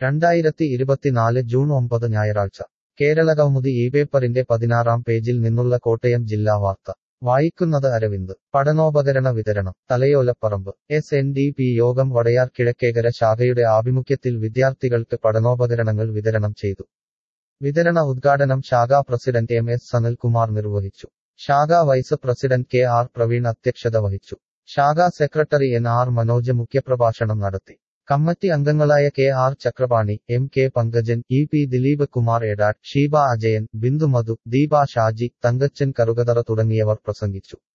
രണ്ടായിരത്തി ഇരുപത്തിനാല് ജൂൺ ഒമ്പത് ഞായറാഴ്ച കേരളകൗമുദി ഈ പേപ്പറിന്റെ പതിനാറാം പേജിൽ നിന്നുള്ള കോട്ടയം ജില്ലാ വാർത്ത വായിക്കുന്നത് അരവിന്ദ് പഠനോപകരണ വിതരണം Thalayolaparambu S N D P യോഗം വടയാർ കിഴക്കേകര ശാഖയുടെ ആഭിമുഖ്യത്തിൽ വിദ്യാർത്ഥികൾക്ക് പഠനോപകരണങ്ങൾ വിതരണം ചെയ്തു വിതരണ ഉദ്ഘാടനം ശാഖാ പ്രസിഡന്റ് എം എസ് സനൽകുമാർ നിർവഹിച്ചു ശാഖാ vice president K R Praveen അധ്യക്ഷത വഹിച്ചു ശാഖാ സെക്രട്ടറി എൻ ആർ മനോജ് മുഖ്യപ്രഭാഷണം നടത്തി കമ്മിറ്റി അംഗങ്ങളായ K R Chakrapani M K Pankajan E P Dileep Kumar Edattu Sheeba Ajayan Bindu Madhu Deepa Shaji Thankachan Karukathara തുടങ്ങിയവർ പ്രസംഗിച്ചു